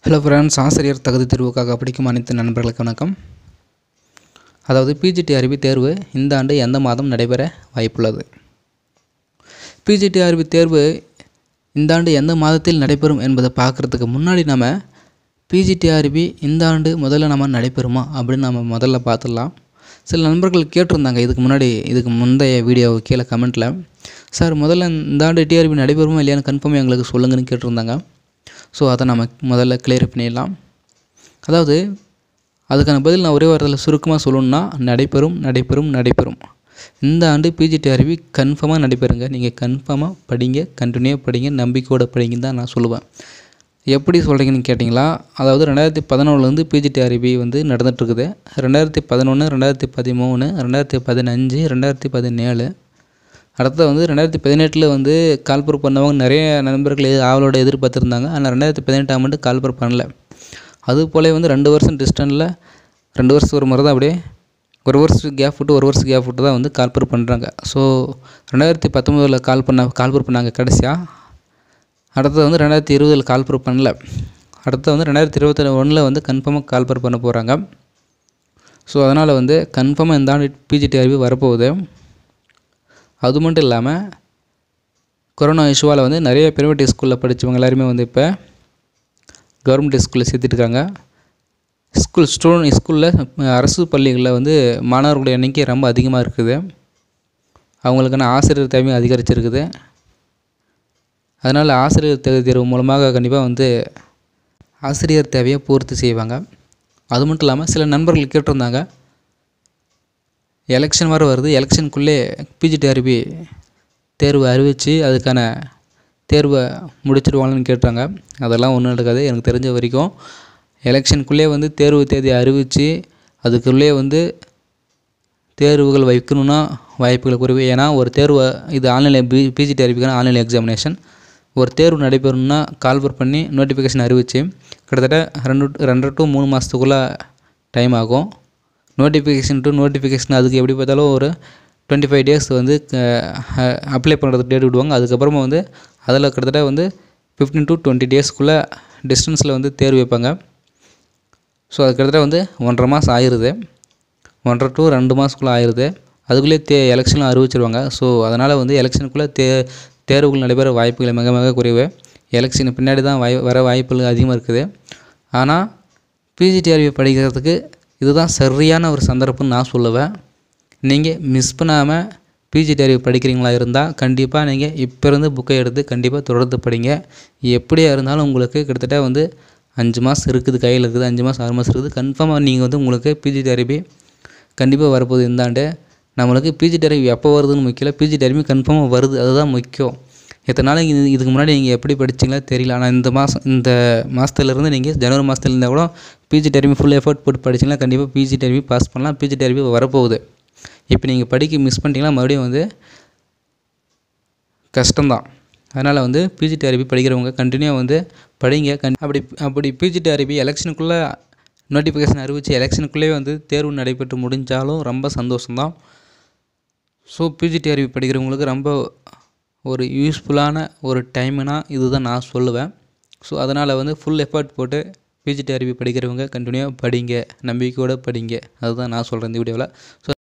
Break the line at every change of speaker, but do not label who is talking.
hello friends ஆசிரியர் தகுதி தேர்வுக்காக படிக்கும் அனைத்து நண்பர்களுக்கு வணக்கம் அதாவது பிஜிடிஆர்பி தேர்வு இந்த ஆண்டு எந்த மாதம் நடைபெற வாய்ப்புள்ளது பிஜிடிஆர்பி தேர்வு இந்த ஆண்டு எந்த மாதத்தில் நடைபெறும் என்பதை பார்க்குறதுக்கு முன்னாடி நம்ம பிஜிடிஆர்பி இந்த ஆண்டு முதல்ல நம்ம நடைபெறுமா அப்படின்னு நம்ம முதல்ல பார்த்துடலாம் சில நண்பர்கள் கேட்டிருந்தாங்க இதுக்கு முன்னாடி இதுக்கு முந்தைய வீடியோ கீழே கமெண்ட்டில் சார் முதல்ல இந்த ஆண்டு டிஆர்பி நடைபெறுமா இல்லையான்னு கன்ஃபார்ம் எங்களுக்கு சொல்லுங்கன்னு கேட்டிருந்தாங்க ஸோ அதை நம்ம முதல்ல கிளியர் பண்ணிடலாம் அதாவது அதுக்கான பதில் நான் ஒரே வாரத்தில் சுருக்கமாக சொல்லணும்னா நடைபெறும் நடைபெறும் நடைபெறும் இந்த ஆண்டு பிஜிடிஆர்பி கன்ஃபார்மாக நடைபெறுங்க நீங்கள் கன்ஃபார்மாக படிங்க கண்டினியூவாக படிங்க நம்பிக்கையோட படிங்கன்னு தான் நான் சொல்லுவேன் எப்படி சொல்கிறீங்கன்னு கேட்டிங்களா அதாவது ரெண்டாயிரத்தி பதினொன்றுலேருந்து பிஜிடிஆர்பி வந்து நடந்துகிட்ருக்குது ரெண்டாயிரத்தி பதினொன்று ரெண்டாயிரத்தி பதிமூணு ரெண்டாயிரத்தி பதினஞ்சு ரெண்டாயிரத்தி பதினேழு அடுத்து வந்து ரெண்டாயிரத்தி பதினெட்டில் வந்து கால்பர் பண்ணவங்க நிறைய நண்பர்கள் எது- ஆவலோட எதிர்பார்த்துருந்தாங்க ஆனால் ரெண்டாயிரத்தி பதினெட்டாம் ஆண்டு கால்பர் பண்ணல அது போல வந்து ரெண்டு வருஷம் டிஸ்டன்ஸில் ரெண்டு வருஷத்துக்கு ஒரு முறை தான் அப்படியே ஒரு வருஷத்துக்கு கேப் விட்டு ஒரு வருஷத்துக்கு கேப் விட்டு தான் வந்து கால்பர் பண்ணுறாங்க ஸோ ரெண்டாயிரத்தி பத்தொம்போதில் கால் பண்ண கால்பர் பண்ணாங்க கடைசியாக அடுத்தது வந்து ரெண்டாயிரத்தி இருபதில் கால்பர் பண்ணல அடுத்து வந்து ரெண்டாயிரத்தி இருபத்தி ஒன்றில் வந்து கன்ஃபார்மாக கால்பர் பண்ண போகிறாங்க ஸோ அதனால் வந்து கன்ஃபார்மாக இந்த ஆண்டு பிஜிடிஆர்பி வரப்போகுது அது மட்டும் இல்லாமல் கொரோனா இஷ்யூவால் வந்து நிறைய பிரைவேட் ஸ்கூலில் படித்தவங்க எல்லாருமே வந்து இப்போ கவர்மெண்ட் ஸ்கூலில் சேர்த்துட்ருக்காங்க ஸ்கூல் ஸ்டூடெண்ட் ஸ்கூலில் அரசு பள்ளிகளில் வந்து மாணவர்களுடைய எண்ணிக்கை ரொம்ப அதிகமாக இருக்குது அவங்களுக்கான ஆசிரியர் தேவையும் அதிகரிச்சிருக்குது அதனால் ஆசிரியர் தகுதி தேர்வு மூலமாக கண்டிப்பாக வந்து ஆசிரியர் தேவையை பூர்த்தி செய்வாங்க அது மட்டும் இல்லாமல் சில நண்பர்கள் கேட்டிருந்தாங்க எலெக்ஷன் வர வருது எலெக்ஷனுக்குள்ளே பிஜிடிஆர்பி தேர்வு அறிவித்து அதுக்கான தேர்வை முடிச்சிடுவாங்கன்னு கேட்டாங்க அதெல்லாம் ஒன்றும் நடக்காது எனக்கு தெரிஞ்ச வரைக்கும் எலெக்ஷனுக்குள்ளே வந்து தேர்வு தேதி அறிவித்து அதுக்குள்ளே வந்து தேர்வுகள் வைக்கணும்னா வாய்ப்புகள் குறைவு ஏன்னா ஒரு தேர்வு இது ஆன்லைன் பி பிஜிடிஆர்பிக்கான ஆன்லைன் எக்ஸாமினேஷன் ஒரு தேர்வு நடைபெறணும்னா கால்பர் பண்ணி நோட்டிஃபிகேஷன் அறிவித்து கிட்டத்தட்ட ரெண்டு ரெண்டரை டு மூணு மாதத்துக்குள்ளே டைம் ஆகும் நோட்டிஃபிகேஷன் டு நோட்டிஃபிகேஷன் அதுக்கு எப்படி பார்த்தாலும் ஒரு டுவெண்ட்டி ஃபைவ் டேஸ் வந்து அப்ளை பண்ணுறதுக்கு டேட் விடுவாங்க அதுக்கப்புறமா வந்து அதில் கிட்டத்தட்ட வந்து ஃபிஃப்டீன் டு டுவெண்ட்டி டேஸ்க்குள்ளே டிஸ்டன்ஸில் வந்து தேர்வு வைப்பாங்க ஸோ அது கிட்டத்தட்ட வந்து ஒன்றரை மாதம் ஆயிடுது ஒன்றரை டு ரெண்டு மாதத்துக்குள்ளே ஆயிடுது அதுக்குள்ளே தே எலெக்ஷனும் அறிவிச்சிருவாங்க ஸோ அதனால் வந்து எலெக்ஷனுக்குள்ளே தே தேர்வுகள் நடைபெற வாய்ப்புகள் மிக மிக குறைவு எலெக்ஷன் பின்னாடி தான் வாய் வர வாய்ப்புகள் அதிகமாக இருக்குது ஆனால் பிஜிடிஆர்பி படிக்கிறதுக்கு இதுதான் சரியான ஒரு சந்தர்ப்பம்னு நான் சொல்லுவேன் நீங்கள் மிஸ் பண்ணாமல் பிஜிடிஆர்பி படிக்கிறீங்களா இருந்தால் கண்டிப்பாக நீங்கள் இப்போ இருந்து புக்கை எடுத்து கண்டிப்பாக தொடர்ந்து படிங்க எப்படியா இருந்தாலும் உங்களுக்கு கிட்டத்தட்ட வந்து அஞ்சு மாதம் இருக்குது கையில் இருக்குது அஞ்சு மாதம் ஆறு மாதம் இருக்குது கன்ஃபார்மாக நீங்கள் வந்து உங்களுக்கு பிஜிடிஆர்பி கண்டிப்பாக வரப்போகுது இந்த ஆண்டு நம்மளுக்கு பிஜிடிஆர்பி எப்போ வருதுன்னு முக்கியம் இல்லை பிஜிடிஆர்பி கன்ஃபார்மாக வருது அதுதான் முக்கியம் இத்தனை நாளைக்கு இது இதுக்கு முன்னாடி நீங்கள் எப்படி படிச்சீங்களோ தெரியல ஆனால் இந்த மாதம் இந்த மாதத்துலேருந்து நீங்கள் ஜனவரி மாதத்துல இருந்தால் கூட பிஜி டெர்மி ஃபுல் எஃபர்ட் போட்டு படிச்சிங்கன்னா கண்டிப்பாக பிஜி டெர்மி பாஸ் பண்ணலாம் பிஜி டெர்மி வரப்போகுது இப்போ நீங்கள் படிக்க மிஸ் பண்ணிட்டீங்கன்னா மறுபடியும் வந்து கஷ்டம்தான் அதனால் வந்து பிஜிடிஆர்பி படிக்கிறவங்க கண்டினியூவாக வந்து படிங்க கண் அப்படி அப்படி பிஜிடிஆர்பி எலெக்ஷனுக்குள்ளே நோட்டிஃபிகேஷன் அறிவித்து எலெக்ஷனுக்குள்ளேயே வந்து தேர்வு நடைபெற்று முடிஞ்சாலும் ரொம்ப சந்தோஷம்தான் ஸோ பிஜிடிஆர்பி படிக்கிறவங்களுக்கு ரொம்ப ஒரு யூஸ்ஃபுல்லான ஒரு டைம்னா இதுதான் நான் சொல்லுவேன் ஸோ அதனால் வந்து ஃபுல் எஃபர்ட் போட்டு பிஜிடிஆர்பி படிக்கிறவங்க கண்டினியூவாக படிங்க நம்பிக்கையோடு படிங்க அதுதான் நான் சொல்கிறேன் இந்த வீடியோவில் ஸோ